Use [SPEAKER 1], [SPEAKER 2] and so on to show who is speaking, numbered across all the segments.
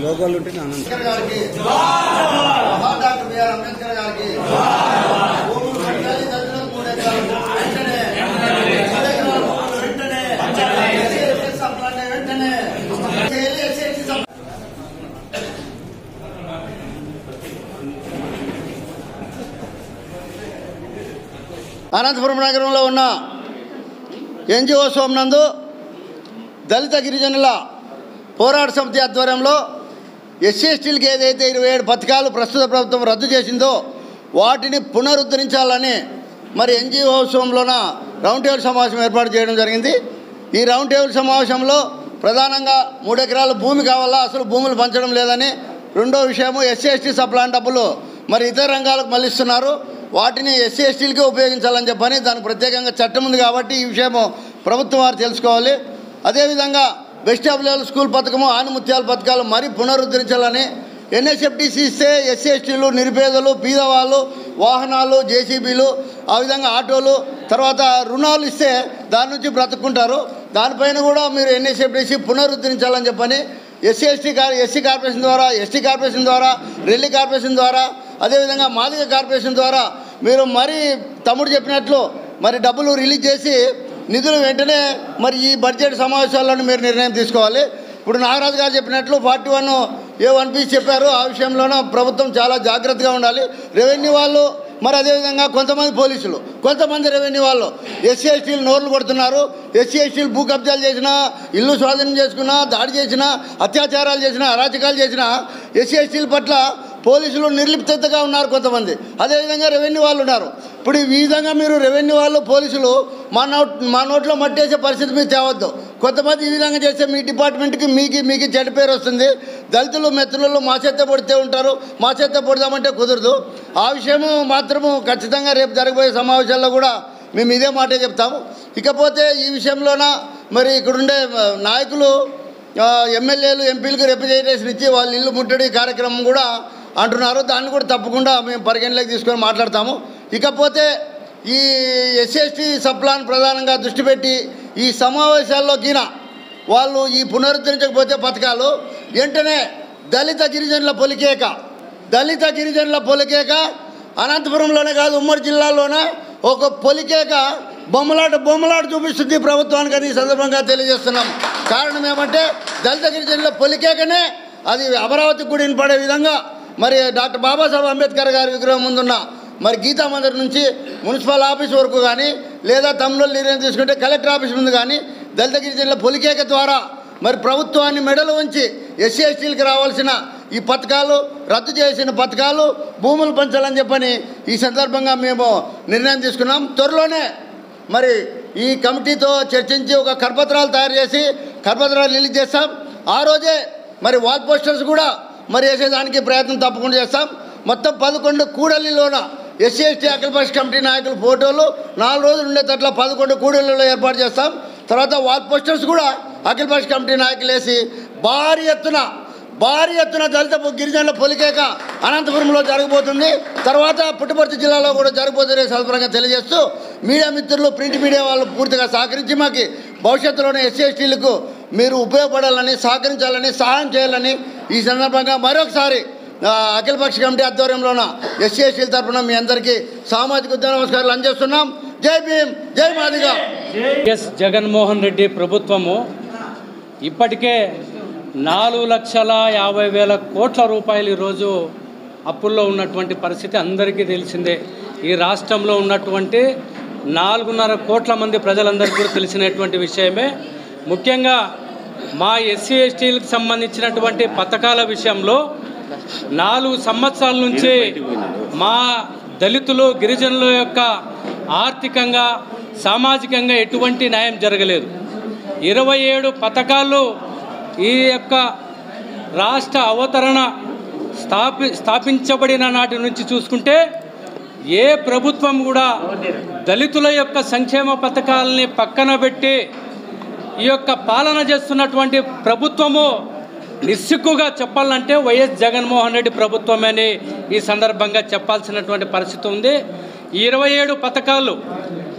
[SPEAKER 1] లోగోలు ఉంటే అనంత
[SPEAKER 2] అంబేద్కర్ గారికి Jawahar doctor BR Ambedkar గారికి భూములు కట్టాలి దళితులకు మూడు ఎకరాలు వెంటనే మూడు ఎకరాలు భూములు వెంటనే ఎస్సీ ఎస్టీ సప్లాన్ని వెంటనే చేయాలి ఎస్సీ ఎస్టీ సప్లా- అనంతపురం నగరంలో ఉన్న ఎన్జిఓ సోమనందు దళిత గిరిజనుల పోరాట సమితి ఆధ్వర్యంలో ఎస్సీ ఎస్టీలకి ఏదైతే ఇరవై ఏడు పథకాలు ప్రస్తుత ప్రభుత్వం రద్దు చేసిందో వాటిని పునరుద్ధరించాలని మరి ఎన్జిఓ హోంలోన రౌండ్ టేబుల్ సమావేశం ఏర్పాటు చేయడం జరిగింది ఈ రౌండ్ టేబుల్ సమావేశంలో ప్రధానంగా మూడు ఎకరాల భూమి కావాలా అసలు భూములు పంచడం లేదని రెండో విషయము ఎస్సీ ఎస్టీ సప్లాన్ డబ్బులు మరి ఇతర రంగాలకు మళ్ళిస్తున్నారు వాటిని ఎస్సీ ఎస్టీలకే ఉపయోగించాలని చెప్పని దానికి ప్రత్యేకంగా చట్టం ఉంది కాబట్టి ఈ విషయము ప్రభుత్వం వారు తెలుసుకోవాలి అదేవిధంగా బెస్ట్ అవైలబుల్ స్కూల్ పథకము ఆనుముత్యాల పథకాలు మరీ పునరుద్ధరించాలని ఎన్ఎస్ఎఫ్టీసీ ఇస్తే ఎస్సీ ఎస్టీలు నిరుపేదలు బీదవాళ్ళు వాహనాలు జేసీబీలు ఆ విధంగా ఆటోలు తర్వాత రుణాలు ఇస్తే దాని నుంచి బ్రతుకుంటారు దానిపైన కూడా మీరు ఎన్ఎస్ఎఫ్టీసీ పునరుద్ధరించాలని చెప్పని ఎస్సీ ఎస్టీ కార్ ఎస్సీ కార్పొరేషన్ ద్వారా ఎస్టీ కార్పొరేషన్ ద్వారా రెల్లి కార్పొరేషన్ ద్వారా అదేవిధంగా మాదిగ కార్పొరేషన్ ద్వారా మీరు మరీ తమ్ముడు చెప్పినట్లు మరి డబ్బులు రిలీజ్ చేసి నిధులు వెంటనే మరి ఈ బడ్జెట్ సమావేశాలను మీరు నిర్ణయం తీసుకోవాలి ఇప్పుడు నాగరాజు గారు చెప్పినట్లు forty one A one piece చెప్పారు ఆ విషయంలోనూ ప్రభుత్వం చాలా జాగ్రత్తగా ఉండాలి రెవెన్యూ వాళ్ళు మరి అదేవిధంగా కొంతమంది పోలీసులు కొంతమంది రెవెన్యూ వాళ్ళు ఎస్సీ ఎస్టీలు నోర్లు కొడుతున్నారు ఎస్సీ ఎస్టీలు భూ కబ్జాలు చేసినా ఇల్లు స్వాధీనం చేసుకున్నా దాడి చేసినా అత్యాచారాలు చేసినా అరాచకాలు చేసినా ఎస్సీ ఎస్టీల పట్ల పోలీసులు నిర్లిప్తగా ఉన్నారు కొంతమంది అదేవిధంగా రెవెన్యూ వాళ్ళు ఉన్నారు ఇప్పుడు ఈ విధంగా మీరు రెవెన్యూ వాళ్ళు పోలీసులు మా నోట్ మా నోట్లో మట్టేసే పరిస్థితి మీరు తేవద్దు కొంతమంది ఈ విధంగా చేస్తే మీ డిపార్ట్మెంట్కి మీకు మీకు చెడ్డ పేరు వస్తుంది దళితులు మెత్రులలో మా చేత పొడితే ఉంటారు మా చేత పొడదామంటే కుదరదు ఆ విషయము మాత్రము ఖచ్చితంగా రేపు జరగబోయే సమావేశాల్లో కూడా మేము ఇదే మాటే చెప్తాము ఇకపోతే ఈ విషయంలోన మరి ఇక్కడుండే ఆ, నాయకులు ఆ, ఎమ్మెల్యేలు ఎంపీలకు రిప్రజెంటేషన్ ఇచ్చి వాళ్ళ ఇల్లు ముట్టడి కార్యక్రమం కూడా అంటున్నారు దాన్ని కూడా తప్పకుండా మేము పరిగణలోకి తీసుకొని మాట్లాడతాము ఇకపోతే ఈ ఎస్ఎస్టీ సప్లాన్ ప్రధానంగా దృష్టి పెట్టి ఈ సమావేశాల్లోకిన వాళ్ళు ఈ పునరుద్ధరించకపోతే పథకాలు వెంటనే దళిత గిరిజనుల పొలికేక దళిత గిరిజనుల పొలికేక అనంతపురంలోనే కాదు ఉమ్మడి జిల్లాలోనే ఒక పొలికేక బొమ్మలాట బొమ్మలాట చూపిస్తుంది ప్రభుత్వానికి అని ఈ సందర్భంగా తెలియజేస్తున్నాం కారణం ఏమంటే దళిత గిరిజనుల పొలికేకనే అది అమరావతికి కూడా వినపడే విధంగా మరి డాక్టర్ బాబాసాహెబ్ అంబేద్కర్ గారి విగ్రహం ముందున్న మరి గీతా మందిర్ నుంచి మున్సిపల్ ఆఫీస్ వరకు కానీ లేదా తమిళ నిర్ణయం తీసుకుంటే కలెక్టర్ ఆఫీస్ ముందు కానీ దళిత గిరిజనుల పొలికేక ద్వారా మరి ప్రభుత్వాన్ని మెడలు ఉంచి ఎస్సీ ఎస్టీలకు రావాల్సిన ఈ పథకాలు రద్దు చేసిన పథకాలు భూములు పంచాలని చెప్పని ఈ సందర్భంగా మేము నిర్ణయం తీసుకున్నాం త్వరలోనే మరి ఈ కమిటీతో చర్చించి ఒక కరపత్రాలు తయారు చేసి కరపత్రాలు రిలీజ్ చేస్తాం ఆ రోజే మరి వాల్ పోస్టర్స్ కూడా మరి వేసేదానికి ప్రయత్నం తప్పకుండా చేస్తాం మొత్తం పదకొండు కూడలిలోన ఎస్సీ ఎస్టీ అఖిలపక్ష కమిటీ నాయకుల ఫోటోలు నాలుగు రోజులు ఉండేటట్ల పదకొండు కూడలిలో ఏర్పాటు చేస్తాం తర్వాత వాల్ పోస్టర్స్ కూడా అఖిలపక్ష కమిటీ నాయకులు వేసి భారీ ఎత్తున భారీ ఎత్తున దళిత గిరిజనుల పొలికేక అనంతపురంలో జరగబోతుంది తర్వాత పుట్టపర్తి జిల్లాలో కూడా జరగబోతుందని సదపరంగా తెలియజేస్తూ మీడియా మిత్రులు ప్రింట్ మీడియా వాళ్ళు పూర్తిగా సహకరించి మాకు భవిష్యత్తులోనే ఎస్సీ ఎస్టీలకు మీరు ఉపయోగపడాలని సహకరించాలని సహాయం చేయాలని ఈ సందర్భంగా మరొకసారి ఆ, అఖిలపక్ష కమిటీ ఆధ్వర్యంలోన ఎస్సీ ఎస్టీల తరఫున మీ అందరికీ సామాజిక ఉద్యమ నమస్కారాలు అందజేస్తున్నాం జై భీమ్ జై మాదిగా
[SPEAKER 3] ఎస్ జగన్మోహన్ రెడ్డి ప్రభుత్వము ఇప్పటికే నాలుగు లక్షల యాభై వేల కోట్ల రూపాయలు ఈరోజు అప్పుల్లో ఉన్నటువంటి పరిస్థితి అందరికీ తెలిసిందే ఈ రాష్ట్రంలో ఉన్నటువంటి నాలుగున్నర కోట్ల మంది ప్రజలందరికీ కూడా తెలిసినటువంటి విషయమే ముఖ్యంగా మా ఎస్సీ ఎస్టీలకు సంబంధించినటువంటి పథకాల విషయంలో నాలుగు సంవత్సరాల నుంచి మా దళితులు గిరిజనుల యొక్క ఆర్థికంగా సామాజికంగా ఎటువంటి న్యాయం జరగలేదు ఇరవై ఏడు పథకాలు ఈ యొక్క రాష్ట్ర అవతరణ స్థాపి స్థాపించబడిన నాటి నుంచి చూసుకుంటే ఏ ప్రభుత్వం కూడా దళితుల యొక్క సంక్షేమ పథకాలని పక్కన పెట్టి ఈ యొక్క పాలన చేస్తున్నటువంటి ప్రభుత్వము నిస్సిగ్గుగా చెప్పాలంటే వైఎస్ జగన్మోహన్ రెడ్డి ప్రభుత్వమని ఈ సందర్భంగా చెప్పాల్సినటువంటి పరిస్థితి ఉంది ఈ ఇరవై ఏడు పథకాలు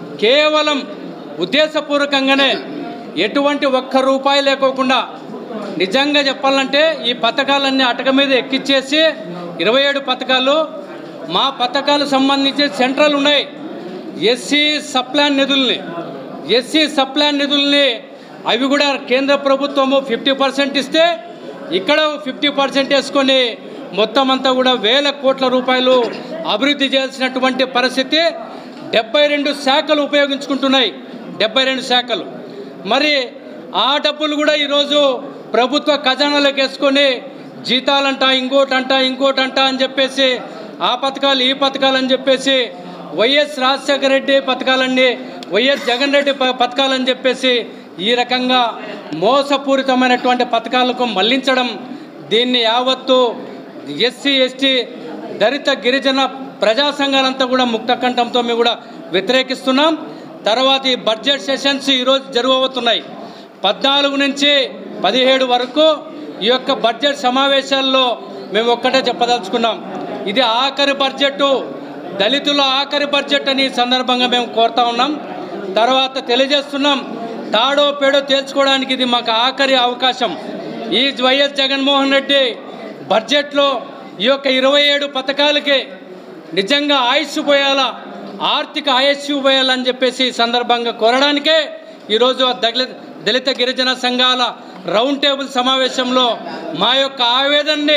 [SPEAKER 3] కేవలం ఉద్దేశపూర్వకంగానే ఎటువంటి ఒక్క రూపాయి లేకోకుండా నిజంగా చెప్పాలంటే ఈ పథకాలన్నీ అటక మీద ఎక్కిచ్చేసి ఇరవై ఏడు పథకాలు మా పథకాలు సంబంధించి సెంట్రల్ ఉన్నాయి ఎస్సీ సప్లాన్ నిధుల్ని ఎస్సీ సప్లాన్ నిధుల్ని అవి కూడా కేంద్ర ప్రభుత్వము ఫిఫ్టీ పర్సెంట్ ఇస్తే ఇక్కడ ఫిఫ్టీ పర్సెంట్ వేసుకొని మొత్తం అంతా కూడా వేల కోట్ల రూపాయలు అభివృద్ధి చేయాల్సినటువంటి పరిస్థితి డెబ్బై రెండు శాఖలు ఉపయోగించుకుంటున్నాయి డెబ్బై రెండు శాఖలు మరి ఆ డబ్బులు కూడా ఈరోజు ప్రభుత్వ ఖజానాలోకి వేసుకొని జీతాలంట ఇంకోటంట ఇంకోటంట అని చెప్పేసి ఆ పథకాలు ఈ పథకాలు అని చెప్పేసి వైఎస్ రాజశేఖర రెడ్డి పథకాలన్నీ వైఎస్ జగన్ రెడ్డి ప- పథకాలని చెప్పేసి ఈ రకంగా మోసపూరితమైనటువంటి పథకాలకు మళ్లించడం దీన్ని యావత్తు ఎస్సీ ఎస్టీ దళిత గిరిజన ప్రజా సంఘాలంతా కూడా ముక్త కంఠంతో మేము కూడా వ్యతిరేకిస్తున్నాం తర్వాత ఈ బడ్జెట్ సెషన్స్ ఈరోజు జరగబోతున్నాయి పద్నాలుగు నుంచి పదిహేడు వరకు ఈ యొక్క బడ్జెట్ సమావేశాల్లో మేము ఒక్కటే చెప్పదలుచుకున్నాం ఇది ఆఖరి బడ్జెట్ దళితుల ఆఖరి బడ్జెట్ అని ఈ సందర్భంగా మేము కోరుతా ఉన్నాం తర్వాత తెలియజేస్తున్నాం తాడో పేడో తేల్చుకోవడానికి ఇది మాకు ఆఖరి అవకాశం ఈ వైఎస్ జగన్మోహన్ రెడ్డి బడ్జెట్లో ఈ యొక్క ఇరవై ఏడు పథకాలకి నిజంగా ఆయుష్ పోయాలా ఆర్థిక ఆయుష్ పోయాలని చెప్పేసి ఈ సందర్భంగా కోరడానికే ఈరోజు దళిత దళిత గిరిజన సంఘాల రౌండ్ టేబుల్ సమావేశంలో మా యొక్క ఆవేదనని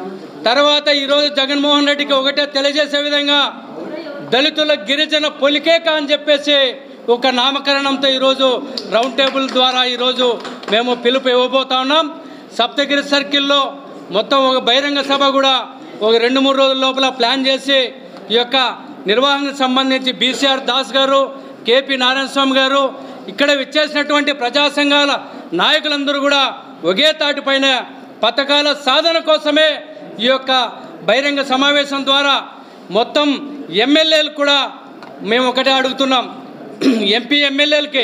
[SPEAKER 3] తర్వాత ఈరోజు జగన్మోహన్ రెడ్డికి ఒకటే తెలియజేసే విధంగా దళితుల గిరిజన పొలికేక అని చెప్పేసి ఒక నామకరణంతో ఈరోజు రౌండ్ టేబుల్ ద్వారా ఈరోజు మేము పిలుపు ఇవ్వబోతా ఉన్నాం సప్తగిరి సర్కిల్లో మొత్తం ఒక బహిరంగ సభ కూడా ఒక రెండు మూడు రోజుల లోపల ప్లాన్ చేసి ఈ యొక్క నిర్వహణకు సంబంధించి బీసీఆర్ దాస్ గారు కేపీ నారాయణ స్వామి గారు ఇక్కడ విచ్చేసినటువంటి ప్రజా సంఘాల నాయకులందరూ కూడా ఒకే తాటిపైన పథకాల సాధన కోసమే ఈ యొక్క బహిరంగ సమావేశం ద్వారా మొత్తం ఎమ్మెల్యేలు కూడా మేము ఒకటే అడుగుతున్నాం ఎంపీ ఎమ్మెల్యేలకి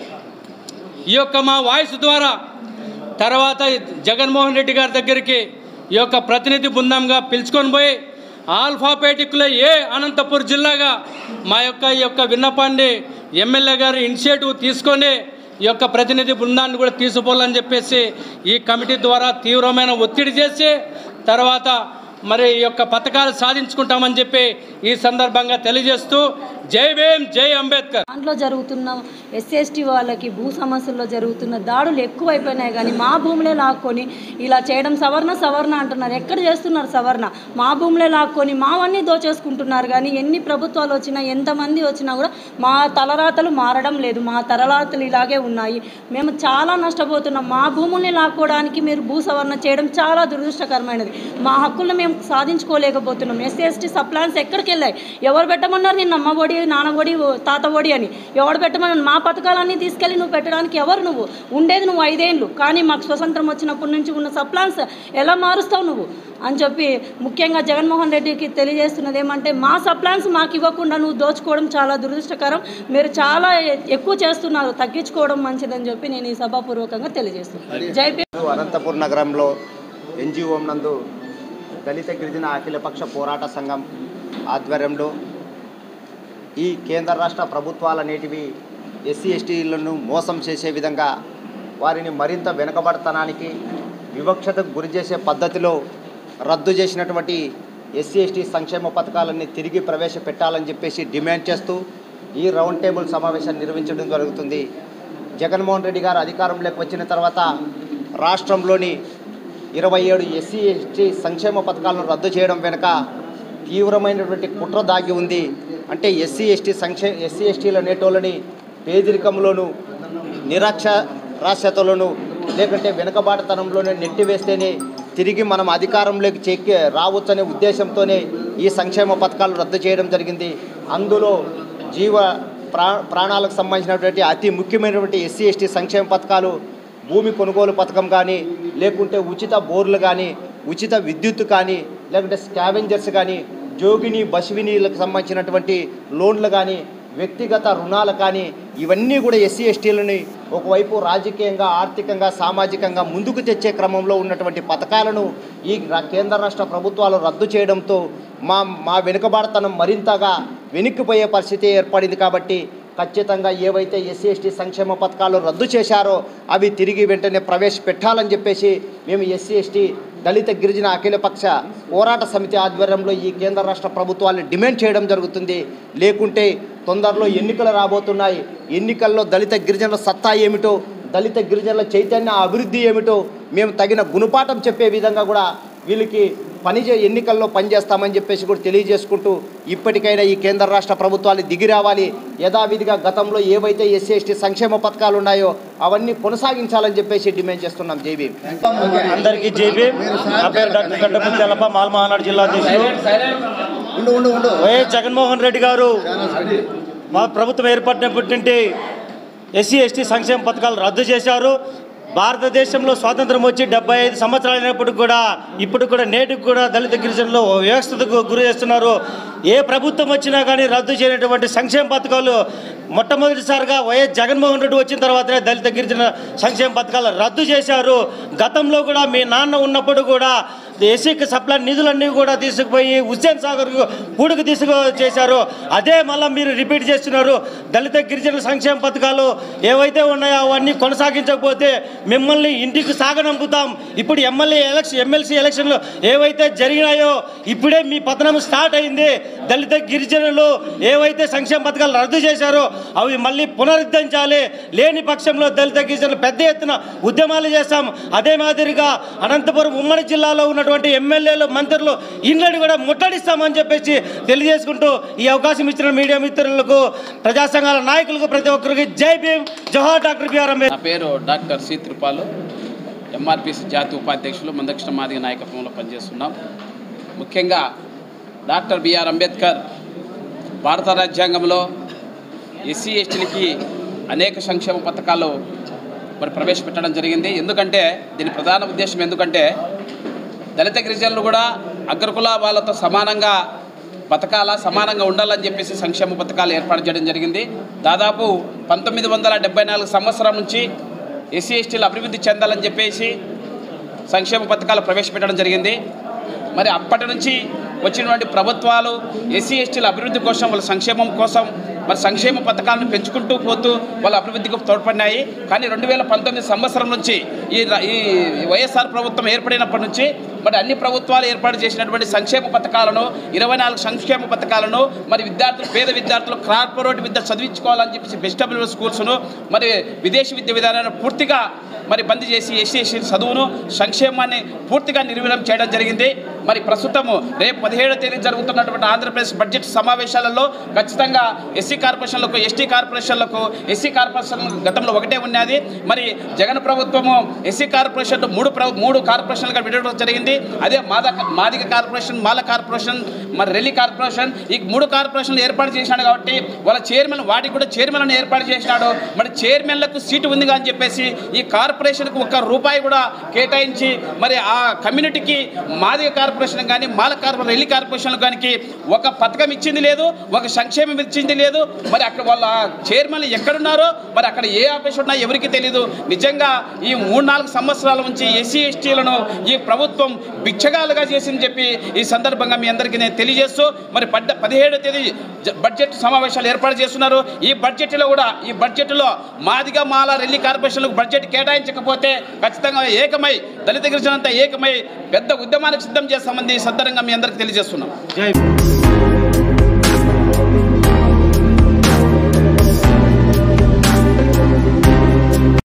[SPEAKER 3] ఈ యొక్క మా వాయిస్ ద్వారా తర్వాత జగన్మోహన్ రెడ్డి గారి దగ్గరికి ఈ యొక్క ప్రతినిధి బృందంగా పిలుచుకొని పోయి ఆల్ఫాబేటిక్లో ఏ అనంతపూర్ జిల్లాగా మా యొక్క ఈ యొక్క విన్నపాన్ని ఎమ్మెల్యే గారు ఇనిషియేటివ్ తీసుకొని ఈ యొక్క ప్రతినిధి బృందాన్ని కూడా తీసుకోవాలని చెప్పేసి ఈ కమిటీ ద్వారా తీవ్రమైన ఒత్తిడి చేసి తర్వాత మరి ఈ యొక్క పథకాలు సాధించుకుంటామని చెప్పి ఈ సందర్భంగా తెలియజేస్తూ జై భీమ్ జై అంబేద్కర్
[SPEAKER 1] దాంట్లో జరుగుతున్న ఎస్సీ ఎస్టీ వాళ్ళకి భూ సమస్యల్లో జరుగుతున్న దాడులు ఎక్కువైపోయినాయి కానీ మా భూములే లాక్కొని ఇలా చేయడం సవర్ణ సవర్ణ అంటున్నారు ఎక్కడ చేస్తున్నారు సవర్ణ మా భూములే లాక్కొని మావన్నీ దోచేసుకుంటున్నారు కానీ ఎన్ని ప్రభుత్వాలు వచ్చినా ఎంతమంది వచ్చినా కూడా మా తలరాతలు మారడం లేదు మా తలరాతలు ఇలాగే ఉన్నాయి మేము చాలా నష్టపోతున్నాం మా భూముల్ని లాక్కోవడానికి మీరు భూ సవరణ చేయడం చాలా దురదృష్టకరమైనది మా హక్కులను మేము సాధించుకోలేకపోతున్నాం ఎస్సీ ఎస్టీ సప్లాన్స్ ఎక్కడికి వెళ్ళాయి ఎవరు పెట్టమన్నారు నిన్న అమ్మ ఒడి నాన్న ఒడి తాత ఒడి అని ఎవడు పెట్టమన్నారు మా పథకాలన్నీ తీసుకెళ్ళి నువ్వు పెట్టడానికి ఎవరు నువ్వు ఉండేది నువ్వు ఐదేళ్ళు కానీ మాకు స్వతంత్రం వచ్చినప్పటి నుంచి ఉన్న సప్లాన్స్ ఎలా మారుస్తావు నువ్వు అని చెప్పి ముఖ్యంగా జగన్మోహన్ రెడ్డికి తెలియజేస్తున్నది ఏమంటే మా సప్లాన్స్ మాకు ఇవ్వకుండా నువ్వు దోచుకోవడం చాలా దురదృష్టకరం మీరు చాలా ఎక్కువ చేస్తున్నారు తగ్గించుకోవడం మంచిదని చెప్పి నేను ఈ సభాపూర్వకంగా తెలియజేస్తున్నాను జై భీమ్.
[SPEAKER 4] అనంతపూర్ నగరంలో ఎన్జిఓ నందు దళిత గిరిజన అఖిలపక్ష పోరాట సంఘం ఆధ్వర్యంలో ఈ కేంద్ర రాష్ట్ర ప్రభుత్వాలనేటివి ఎస్సీ ఎస్టీలను మోసం చేసే విధంగా వారిని మరింత వెనుకబడతనానికి వివక్షతకు గురి చేసే పద్ధతిలో రద్దు చేసినటువంటి ఎస్సీ ఎస్టీ సంక్షేమ పథకాలన్నీ తిరిగి ప్రవేశపెట్టాలని చెప్పేసి డిమాండ్ చేస్తూ ఈ రౌండ్ టేబుల్ సమావేశాన్ని నిర్వహించడం జరుగుతుంది జగన్మోహన్ రెడ్డి గారు అధికారంలోకి వచ్చిన తర్వాత రాష్ట్రంలోని ఇరవై ఏడు ఎస్సీ ఎస్టీ సంక్షేమ పథకాలను రద్దు చేయడం వెనుక తీవ్రమైనటువంటి కుట్ర దాగి ఉంది అంటే ఎస్సీ ఎస్టీ సంక్షే ఎస్సీ ఎస్టీల నేటోళ్ళని పేదరికంలోను నిరక్షరాస్యతలోను లేకుంటే వెనుకబాటుతనంలోనే నెట్టివేస్తేనే తిరిగి మనం అధికారంలోకి చెక్కి రావచ్చనే ఉద్దేశంతోనే ఈ సంక్షేమ పథకాలు రద్దు చేయడం జరిగింది అందులో జీవ ప్రా ప్రాణాలకు సంబంధించినటువంటి అతి ముఖ్యమైనటువంటి ఎస్సీ ఎస్టీ సంక్షేమ పథకాలు భూమి కొనుగోలు పథకం కానీ లేకుంటే ఉచిత బోర్లు కానీ ఉచిత విద్యుత్ కానీ లేకుంటే స్కావెంజర్స్ కానీ జోగిని బసివినీలకు సంబంధించినటువంటి లోన్లు కానీ వ్యక్తిగత రుణాలు కానీ ఇవన్నీ కూడా ఎస్సీ ఎస్టీలని ఒకవైపు రాజకీయంగా ఆర్థికంగా సామాజికంగా ముందుకు తెచ్చే క్రమంలో ఉన్నటువంటి పథకాలను ఈ రా- కేంద్ర రాష్ట్ర ప్రభుత్వాలు రద్దు చేయడంతో మా మా వెనుకబాటుతనం మరింతగా వెనక్కిపోయే పరిస్థితి ఏర్పడింది కాబట్టి ఖచ్చితంగా ఏవైతే ఎస్సీ ఎస్టీ సంక్షేమ పథకాలు రద్దు చేశారో అవి తిరిగి వెంటనే ప్రవేశపెట్టాలని చెప్పేసి మేము ఎస్సీ ఎస్టీ దళిత గిరిజన అఖిలపక్ష పోరాట సమితి ఆధ్వర్యంలో ఈ కేంద్ర రాష్ట్ర ప్రభుత్వాన్ని డిమాండ్ చేయడం జరుగుతుంది లేకుంటే తొందరలో ఎన్నికలు రాబోతున్నాయి ఎన్నికల్లో దళిత గిరిజనుల సత్తా ఏమిటో దళిత గిరిజనుల చైతన్య అభివృద్ధి ఏమిటో మేము తగిన గుణపాఠం చెప్పే విధంగా కూడా వీళ్ళకి పని చే ఎన్నికల్లో పనిచేస్తామని చెప్పేసి కూడా తెలియజేసుకుంటూ ఇప్పటికైనా ఈ కేంద్ర రాష్ట్ర ప్రభుత్వాలు దిగి రావాలి యథావిధిగా గతంలో ఏవైతే ఎస్సీ ఎస్టీ సంక్షేమ పథకాలు ఉన్నాయో అవన్నీ కొనసాగించాలని చెప్పేసి డిమాండ్ చేస్తున్నాం జేబీ
[SPEAKER 5] అందరికీ జేబీ నా పేరు డాక్టర్ గడ్డపల్లి తెలప మాల్మహానాడు జిల్లా అధ్యక్షుడు
[SPEAKER 2] ఉండు ఉండు ఉండు
[SPEAKER 5] వైఎస్ జగన్మోహన్ రెడ్డి గారు మా ప్రభుత్వం ఏర్పడినప్పటి నుండి ఎస్సీ ఎస్టీ సంక్షేమ పథకాలు రద్దు చేశారు భారతదేశంలో స్వాతంత్రం వచ్చి డెబ్బై ఐదు సంవత్సరాలు అయినప్పటికి కూడా ఇప్పుడు కూడా నేటికి కూడా దళిత గిరిజనులు వ్యవస్థకు గురి చేస్తున్నారు ఏ ప్రభుత్వం వచ్చినా కానీ రద్దు చేయనటువంటి సంక్షేమ పథకాలు మొట్టమొదటిసారిగా వైఎస్ జగన్మోహన్ రెడ్డి వచ్చిన తర్వాతనే దళిత గిరిజన సంక్షేమ పథకాలు రద్దు చేశారు గతంలో కూడా మీ నాన్న ఉన్నప్పుడు కూడా ఎస్సీకి సప్లై నిధులన్నీ కూడా తీసుకుపోయి హుస్సేన్ సాగర్ పూడికి తీసుకు చేశారు అదే మళ్ళీ మీరు రిపీట్ చేస్తున్నారు దళిత గిరిజన సంక్షేమ పథకాలు ఏవైతే ఉన్నాయో అవన్నీ కొనసాగించకపోతే మిమ్మల్ని ఇంటికి సాగనంపుతాం ఇప్పుడు ఎమ్మెల్యే ఎలక్షన్ ఎమ్మెల్సీ ఎలక్షన్లు ఏవైతే జరిగినాయో ఇప్పుడే మీ పతనం స్టార్ట్ అయింది దళిత గిరిజనులు ఏవైతే సంక్షేమ పథకాలు రద్దు చేశారో అవి మళ్ళీ పునరుద్ధరించాలి లేని పక్షంలో దళిత గిరిజనులు పెద్ద ఎత్తున ఉద్యమాలు చేస్తాం అదే మాదిరిగా అనంతపురం ఉమ్మడి జిల్లాలో ఉన్నటువంటి ఎమ్మెల్యేలు మంత్రులు ఇళ్ళని కూడా ముట్టడిస్తామని చెప్పేసి తెలియజేసుకుంటూ ఈ అవకాశం ఇచ్చిన మీడియా మిత్రులకు ప్రజా సంఘాల నాయకులకు ప్రతి ఒక్కరికి జై భీమ్ జవహర్ డాక్టర్ బిఆర్
[SPEAKER 6] నా
[SPEAKER 5] అంబేద్కర్
[SPEAKER 6] పేరు డాక్టర్ సి తిరుపాలు ఎంఆర్పిసి జాతీయ ఉపాధ్యక్షులు మందకృష్ణ మాదిగ నాయకత్వంలో పనిచేస్తున్నాం ముఖ్యంగా డాక్టర్ బిఆర్ అంబేద్కర్ భారత రాజ్యాంగంలో ఎస్సీ ఎస్టీలకి అనేక సంక్షేమ పథకాలు మరి ప్రవేశపెట్టడం జరిగింది ఎందుకంటే దీని ప్రధాన ఉద్దేశం ఎందుకంటే దళిత గిరిజనులు కూడా అగ్రకుల వాళ్ళతో సమానంగా బతకాల సమానంగా ఉండాలని చెప్పేసి సంక్షేమ పథకాలు ఏర్పాటు చేయడం జరిగింది దాదాపు పంతొమ్మిది వందల డెబ్బై నాలుగు సంవత్సరం నుంచి ఎస్సీ ఎస్టీలు అభివృద్ధి చెందాలని చెప్పేసి సంక్షేమ పథకాలు ప్రవేశపెట్టడం జరిగింది మరి అప్పటి నుంచి వచ్చినటువంటి ప్రభుత్వాలు ఎస్సీ ఎస్టీల అభివృద్ధి కోసం వాళ్ళ సంక్షేమం కోసం మరి సంక్షేమ పథకాలను పెంచుకుంటూ పోతూ వాళ్ళ అభివృద్ధికి తోడ్పడినాయి కానీ రెండు వేల పంతొమ్మిది సంవత్సరం నుంచి ఈ ర- ఈ వైఎస్ఆర్ ప్రభుత్వం ఏర్పడినప్పటి నుంచి మరి అన్ని ప్రభుత్వాలు ఏర్పాటు చేసినటువంటి సంక్షేమ పథకాలను ఇరవై నాలుగు సంక్షేమ పథకాలను మరి విద్యార్థులు పేద విద్యార్థులు కార్పొరేట్ విద్య చదివించుకోవాలని చెప్పేసి వెజిటబుల్ స్కూల్స్ను మరి విదేశీ విద్య విధానాన్ని పూర్తిగా మరి బంద్ చేసి ఎస్సీ ఎస్సీ చదువును సంక్షేమాన్ని పూర్తిగా నిర్వీర్యం చేయడం జరిగింది మరి ప్రస్తుతము రేపు పదిహేడో తేదీ జరుగుతున్నటువంటి ఆంధ్రప్రదేశ్ బడ్జెట్ సమావేశాలలో ఖచ్చితంగా ఎస్సీ కార్పొరేషన్లకు ఎస్టీ కార్పొరేషన్లకు ఎస్సీ కార్పొరేషన్ గతంలో ఒకటే ఉన్నది మరి జగన్ ప్రభుత్వము ఎస్సీ కార్పొరేషన్ మూడు ప్ర మూడు కార్పొరేషన్లుగా విడవడం జరిగింది అదే మాద మాదిగ కార్పొరేషన్ మాల కార్పొరేషన్ మరి రెల్లి కార్పొరేషన్ ఈ మూడు కార్పొరేషన్లు ఏర్పాటు చేసినాడు కాబట్టి వాళ్ళ చైర్మన్ వాటికి కూడా చైర్మన్లను ఏర్పాటు చేసినాడు మరి చైర్మన్లకు సీటు ఉంది అని చెప్పేసి ఈ కార్పొరేషన్కు ఒక్క రూపాయి కూడా కేటాయించి మరి ఆ కమ్యూనిటీకి మాదిగ కార్పొరేషన్ కానీ మాల కార్పొరేషన్ రెల్లి కార్పొరేషన్ కానీ ఒక పథకం ఇచ్చింది లేదు ఒక సంక్షేమం ఇచ్చింది లేదు మరి అక్కడ వాళ్ళ చైర్మన్లు ఎక్కడున్నారో మరి అక్కడ ఏ ఆఫీస్ ఉన్నా ఎవరికి తెలియదు నిజంగా ఈ మూడు నాలుగు సంవత్సరాల నుంచి ఎస్సీ ఎస్టీలను ఈ ప్రభుత్వం బిచ్చగాలుగా చేసింది చెప్పి ఈ సందర్భంగా మీ అందరికీ నేను తెలియజేస్తూ మరి పడ్డ పదిహేడో తేదీ జ- బడ్జెట్ సమావేశాలు ఏర్పాటు చేస్తున్నారు ఈ బడ్జెట్లో కూడా ఈ బడ్జెట్లో మాదిగా మాల రెల్లి కార్పొరేషన్లకు బడ్జెట్ కేటాయించకపోతే ఖచ్చితంగా ఏకమై దళిత గిరిజనంతా ఏకమై పెద్ద ఉద్యమానికి సిద్ధం చేస్తామని ఈ సందర్భంగా మీ అందరికీ తెలియజేస్తున్నాం
[SPEAKER 5] జై భీమ్